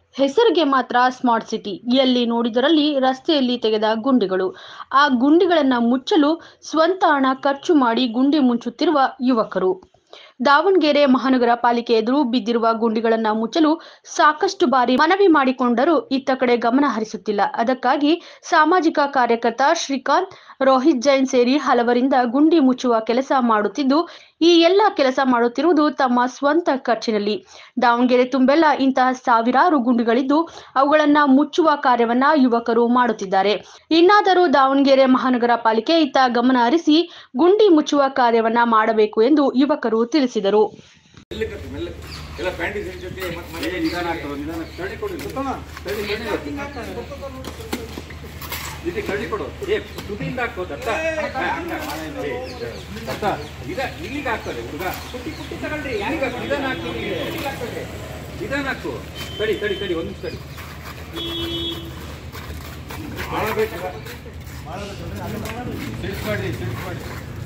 ಹೆಸರಿಗೆ ಮಾತ್ರ smart city ಎಲ್ಲಿ ನೋಡಿದರಲ್ಲಿ ರಸ್ತೆಯಲ್ಲಿ ತೆಗೆದ ಗುಂಡಿಗಳು ಆ ಗುಂಡಿಗಳನ್ನು ಮುಚ್ಚಲು ಸ್ವಂತ ಹಣ ಖರ್ಚು ಮಾಡಿ ಗುಂಡಿ ಮುಚ್ಚುತ್ತಿರುವ ಯುವಕರು ದಾವಣಗೆರೆ ಮಹಾನಗರ ಪಾಲಿಕೆ ಎದುರು ಬಿದ್ದಿರುವ ಗುಂಡಿಗಳನ್ನು ಮುಚ್ಚಲು ಸಾಕಷ್ಟು ಬಾರಿ ಮನವಿ ಮಾಡಿಕೊಂಡರೂ ಇತ್ತ ಕಡೆ ಗಮನ ಹರಿಸುತ್ತಿಲ್ಲ ಅದಕ್ಕಾಗಿ ಸಾಮಾಜಿಕ ಕಾರ್ಯಕರ್ತ ಶ್ರೀಕಾಂತ್ ರೋಹಿತ್ ಜೈನ್ ಸೇರಿ ಹಲವರಿಂದ ಗುಂಡಿ ಮುಚ್ಚುವ ಕೆಲಸ ಮಾಡುತ್ತಿದ್ದು ಈ ಎಲ್ಲ ಕೆಲಸ ಮಾಡುತ್ತಿರುವುದು ತಮ್ಮ ಸ್ವಂತ ಖರ್ಚಿನಲ್ಲಿ ದಾವಣಗೆರೆ ತುಂಬೆಲ್ಲ ಇಂತಹ ಸಾವಿರಾರು ಗುಂಡಿಗಳಿದ್ದು ಅವುಗಳನ್ನ ಮುಚ್ಚುವ ಕಾರ್ಯವನ್ನ ಯುವಕರು ಮಾಡುತ್ತಿದ್ದಾರೆ ಇನ್ನಾದರೂ ದಾವಣಗೆರೆ ಮಹಾನಗರ ಪಾಲಿಕೆ ಇತ್ತ ಗಮನ ಹರಿಸಿ ಗುಂಡಿ ಮುಚ್ಚುವ ಕಾರ್ಯವನ್ನ ಮಾಡಬೇಕು ಎಂದು ಯುವಕರು ತಿಳಿಸಿದರು ಮೆಲ್ಲಕ್ಕೆ ಮೆಲ್ಲಕ್ಕೆ ಎಲ್ಲ ಪ್ಯಾಂಟಿ ಸೆಟ್ ಜೊತೆ ಮತ್ತೆ ಮನೆ ನಿಧಾನ ಆಗ್ತದೆ ನಿಧಾನ ತಡಿ ಕೊಡು ಗೊತ್ತಮ್ಮ ತಡಿ ತಡಿ ಇದು ಕಳ್ಳಿ ಕೊಡು ಏ ತುಟಿಯಿಂದ ಹಾಕ್ಬೋದು ಅರ್ಥ ಹಾ, ಹಂಗ, ಏ, ಅರ್ಥ ಇದ ಇಲ್ಲಿಗೆ ಆಗ್ತದೆ ಹುಡುಗ ಪುಟ್ಟಿ ಪುಟ್ಟಿ ತಗೊಳ್ರಿ ಯಾರಿಗ ನಿಧಾನ ಹಾಕ್ತೀನಿ ಇಲ್ಲಿಗೆ ಹಾಕ್ತದೆ ನಿಧಾನ ಹಾಕು ತಡಿ ತಡಿ ತಡಿ ಒಂದು ನಿಮಿಷ ತಡಿ ಮಾಡಬೇಕು ಸಿಲ್ಸ್ ಮಾಡಿ ಸಿಲ್ಸ್ ಮಾಡಿ